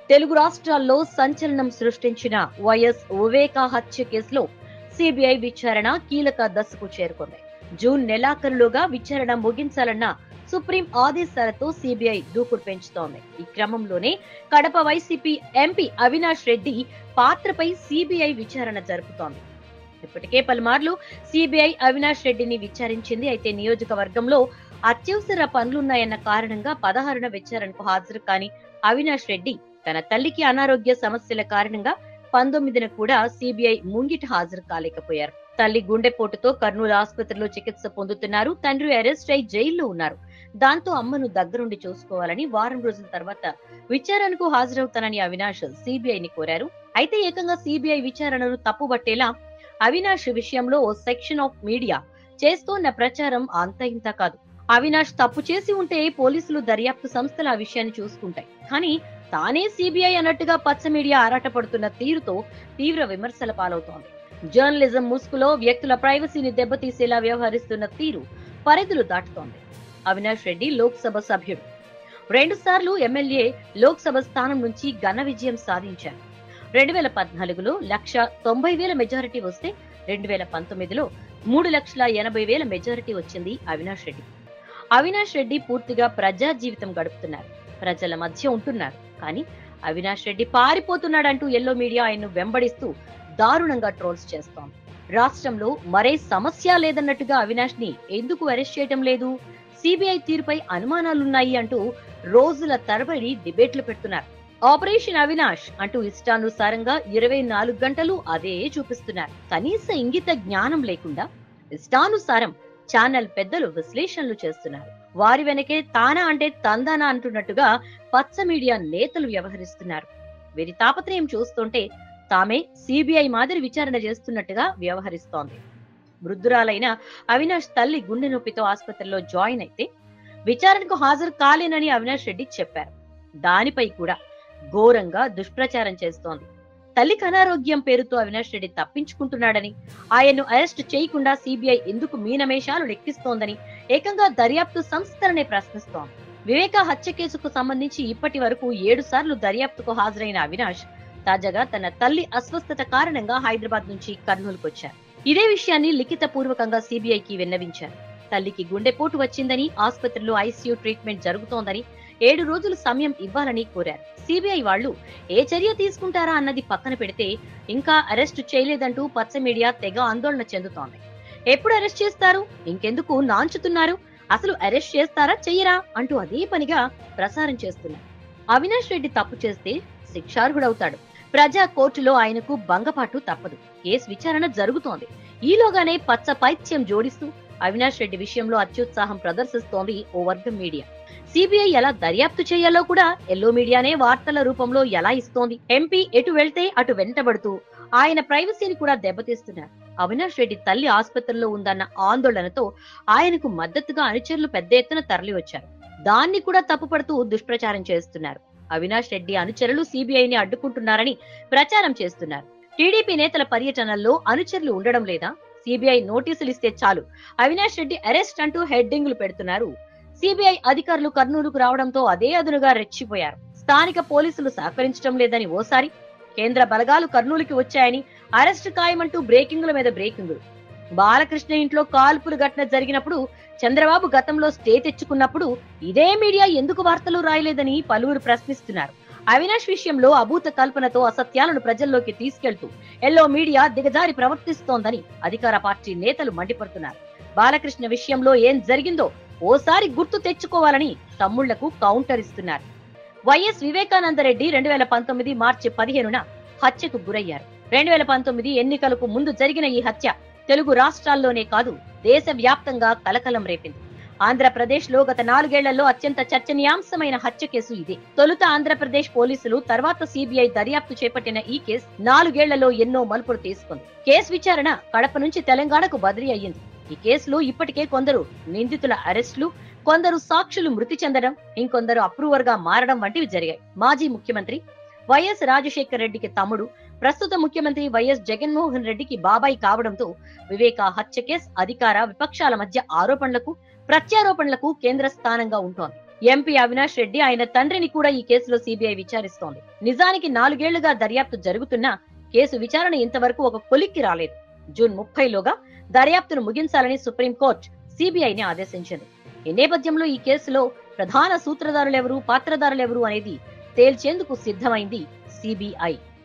తెలుగు రాష్ట్రాల్లో సంచలనం సృష్టించిన వైఎస్ వివేకా హత్య కేసులో సిబిఐ విచారణ కీలక దశకు చేరుకుంది జూన్ నెలాఖరులోగా విచారణ ముగించాలన్న సుప్రీం ఆదేశాలతో సిబిఐ దూకుడు పెంచుతోంది ఈ క్రమంలోనే కడప వైసీపీ ఎంపీ అవినాష్ రెడ్డి పాత్రపై సిబిఐ విచారణ జరుపుతోంది ఇప్పటికే పలుమార్లు సిబిఐ అవినాష్ రెడ్డిని విచారించింది అయితే నియోజకవర్గంలో అత్యవసర పనులున్నాయన్న కారణంగా పదహారున విచారణకు హాజరు కాని అవినాష్ రెడ్డి తన తల్లికి అనారోగ్య సమస్యల కారణంగా పంతొమ్మిదిన కూడా సిబిఐ ముంగిట హాజరు కాలేకపోయారు తల్లి గుండెపోటుతో కర్నూలు ఆసుపత్రిలో చికిత్స పొందుతున్నారు తండ్రి అరెస్ట్ అయి జైల్లో ఉన్నారు దాంతో అమ్మను దగ్గరుండి చూసుకోవాలని వారం రోజుల తర్వాత విచారణకు హాజరవుతానని అవినాష్ సిబిఐని కోరారు అయితే ఏకంగా సిబిఐ విచారణను తప్పుబట్టేలా అవినాష్ విషయంలో ఓ సెక్షన్ ఆఫ్ మీడియా చేస్తోన్న ప్రచారం అంత ఇంత కాదు అవినాష్ తప్పు చేసి ఉంటే పోలీసులు దర్యాప్తు సంస్థలు ఆ విషయాన్ని చూసుకుంటాయి కానీ తానే సిబిఐ అన్నట్టుగా పచ్చ మీడియా ఆరాటపడుతున్న తీరుతో తీవ్ర విమర్శల పాలవుతోంది జర్నలిజం ముసుగులో వ్యక్తుల ప్రైవసీని దెబ్బతీసేలా వ్యవహరిస్తున్న తీరు పరిధులు దాటుతోంది అవినాష్ రెడ్డి లోక్సభ సభ్యుడు రెండు సార్లు ఎమ్మెల్యే లోక్సభ స్థానం నుంచి ఘన విజయం సాధించారు రెండు వేల పద్నాలుగులో లక్ష తొంభై వేల మెజారిటీ వస్తే రెండు వేల పంతొమ్మిదిలో మూడు లక్షల ఎనభై వేల మెజారిటీ వచ్చింది అవినాష్ రెడ్డి అవినాష్ రెడ్డి పూర్తిగా ప్రజా జీవితం గడుపుతున్నారు ప్రజల మధ్య ఉంటున్నారు కానీ అవినాష్ రెడ్డి పారిపోతున్నాడంటూ ఎల్లో మీడియా ఆయన్ను వెంబడిస్తూ దారుణంగా ట్రోల్స్ చేస్తోంది రాష్ట్రంలో మరే సమస్య లేదన్నట్టుగా అవినాష్ ని ఎందుకు అరెస్ట్ చేయటం లేదు సిబిఐ తీరుపై అనుమానాలున్నాయి అంటూ రోజుల తరబడి డిబేట్లు పెడుతున్నారు ఆపరేషన్ అవినాష్ అంటూ ఇష్టానుసారంగా ఇరవై నాలుగు గంటలు అదే చూపిస్తున్నారు కనీస ఇంగిత జ్ఞానం లేకుండా ఇష్టానుసారం ఛానల్ పెద్దలు విశ్లేషణలు చేస్తున్నారు వారి వెనకే తానా అంటే తందానా అంటున్నట్టుగా పచ్చ మీడియా నేతలు వ్యవహరిస్తున్నారు వీరి తాపత్రయం చూస్తుంటే తామే సిబిఐ మాదిరి విచారణ చేస్తున్నట్టుగా వ్యవహరిస్తోంది వృద్ధురాలైన అవినాష్ తల్లి గుండె నొప్పితో ఆసుపత్రిలో జాయిన్ అయితే విచారణకు హాజరు కాలేనని అవినాష్ రెడ్డి చెప్పారు దానిపై కూడా ఘోరంగా దుష్ప్రచారం చేస్తోంది తల్లికి అనారోగ్యం పేరుతో అవినాష్ రెడ్డి తప్పించుకుంటున్నాడని ఆయన్ను అరెస్ట్ చేయకుండా సిబిఐ ఎందుకు మీనమేషాలు లెక్కిస్తోందని ఏకంగా దర్యాప్తు సంస్థలనే ప్రశ్నిస్తోంది వివేక హత్య కేసుకు సంబంధించి ఇప్పటి వరకు ఏడు సార్లు దర్యాప్తుకు హాజరైన అవినాష్ తాజాగా తన తల్లి అస్వస్థత కారణంగా హైదరాబాద్ నుంచి కర్నూలుకు వచ్చారు ఇదే విషయాన్ని లిఖిత పూర్వకంగా సిబిఐకి విన్నవించారు తల్లికి గుండెపోటు వచ్చిందని ఆసుపత్రిలో ఐసీయూ ట్రీట్మెంట్ జరుగుతోందని ఏడు రోజులు సమయం ఇవ్వాలని కోరారు సిబిఐ వాళ్ళు ఏ చర్య తీసుకుంటారా అన్నది పక్కన పెడితే ఇంకా అరెస్ట్ చేయలేదంటూ పచ్చ మీడియా తెగ ఆందోళన చెందుతోంది ఎప్పుడు అరెస్ట్ చేస్తారు ఇంకెందుకు నాంచుతున్నారు అసలు అరెస్ట్ చేస్తారా చెయ్యరా అంటూ అదే పనిగా ప్రసారం చేస్తున్నారు అవినాష్ రెడ్డి తప్పు చేస్తే శిక్షార్హుడవుతాడు ప్రజా కోర్టులో ఆయనకు భంగపాటు తప్పదు కేసు విచారణ జరుగుతోంది ఈలోగానే పచ్చ పైత్యం జోడిస్తూ అవినాష్ రెడ్డి విషయంలో అత్యుత్సాహం ప్రదర్శిస్తోంది ఓ వర్గం మీడియా సిబిఐ ఎలా దర్యాప్తు చేయాలో కూడా ఎల్లో మీడియానే వార్తల రూపంలో ఎలా ఇస్తోంది ఎంపీ ఎటు వెళ్తే అటు వెంటబడుతూ ఆయన ప్రైవసీని కూడా దెబ్బతీస్తున్నారు అవినాష్ రెడ్డి తల్లి ఆసుపత్రిలో ఉందన్న ఆందోళనతో ఆయనకు మద్దతుగా అనుచరులు పెద్ద ఎత్తున తరలివచ్చారు దాన్ని కూడా తప్పుపడుతూ దుష్ప్రచారం చేస్తున్నారు అవినాష్ రెడ్డి అనుచరులు సిబిఐని అడ్డుకుంటున్నారని ప్రచారం చేస్తున్నారు టీడీపీ నేతల పర్యటనల్లో అనుచరులు ఉండడం లేదా సిబిఐ నోటీసులు ఇస్తే చాలు అవినాష్ రెడ్డి అరెస్ట్ అంటూ హెడ్డింగ్లు పెడుతున్నారు సిబిఐ అధికారులు కర్నూలుకు రావడంతో అదే అదునుగా రెచ్చిపోయారు స్థానిక పోలీసులు సహకరించడం లేదని ఓసారి కేంద్ర బలగాలు కర్నూలుకి వచ్చాయని అరెస్ట్ ఖాయమంటూ బ్రేకింగుల మీద బ్రేకింగులు బాలకృష్ణ ఇంట్లో కాల్పులు ఘటన జరిగినప్పుడు చంద్రబాబు గతంలో స్టే తెచ్చుకున్నప్పుడు ఇదే మీడియా ఎందుకు వార్తలు రాయలేదని పలువురు ప్రశ్నిస్తున్నారు అవినాష్ విషయంలో అభూత కల్పనతో అసత్యాలను ప్రజల్లోకి తీసుకెళ్తూ ఎల్లో మీడియా దిగజారి ప్రవర్తిస్తోందని అధికార పార్టీ నేతలు మండిపడుతున్నారు బాలకృష్ణ విషయంలో ఏం జరిగిందో ఓసారి గుర్తు తెచ్చుకోవాలని తమ్ముళ్లకు కౌంటర్ ఇస్తున్నారు వైఎస్ వివేకానందరెడ్డి రెండు వేల పంతొమ్మిది మార్చి పదిహేనున హత్యకు గురయ్యారు రెండు వేల పంతొమ్మిది ఎన్నికలకు ముందు జరిగిన ఈ హత్య తెలుగు రాష్ట్రాల్లోనే కాదు దేశ వ్యాప్తంగా కలకలం రేపింది ఆంధ్రప్రదేశ్ లో గత నాలుగేళ్లలో అత్యంత చర్చనీయాంశమైన హత్య కేసు ఇదే తొలుత ఆంధ్రప్రదేశ్ పోలీసులు తర్వాత సిబిఐ దర్యాప్తు చేపట్టిన ఈ కేసు నాలుగేళ్లలో ఎన్నో మలుపులు తీసుకుంది కేసు విచారణ కడప నుంచి తెలంగాణకు బదిలీ అయ్యింది ఈ కేసులో ఇప్పటికే కొందరు నిందితుల అరెస్టులు కొందరు సాక్షులు మృతి చెందడం ఇంకొందరు అప్రూవర్ గా మారడం వంటివి జరిగాయి మాజీ ముఖ్యమంత్రి వైఎస్ రాజశేఖర్ రెడ్డికి తమ్ముడు ప్రస్తుత ముఖ్యమంత్రి వైఎస్ జగన్మోహన్ రెడ్డికి బాబాయి కావడంతో వివేక హత్య కేసు అధికార విపక్షాల మధ్య ఆరోపణలకు ప్రత్యారోపణలకు కేంద్ర స్థానంగా ఉంటోంది ఎంపీ అవినాష్ రెడ్డి ఆయన తండ్రిని కూడా ఈ కేసులో సిబిఐ విచారిస్తోంది నిజానికి నాలుగేళ్లుగా దర్యాప్తు జరుగుతున్నా కేసు విచారణ ఇంతవరకు ఒక కొలిక్కి రాలేదు జూన్ ముప్పైలోగా దర్యాప్తును ముగించాలని సుప్రీంకోర్టు సిబిఐని ఆదేశించింది ఈ నేపథ్యంలో ఈ కేసులో ప్రధాన సూత్రధారులెవరు పాత్రధారులెవరు అనేది తేల్చేందుకు సిద్ధమైంది సిబిఐ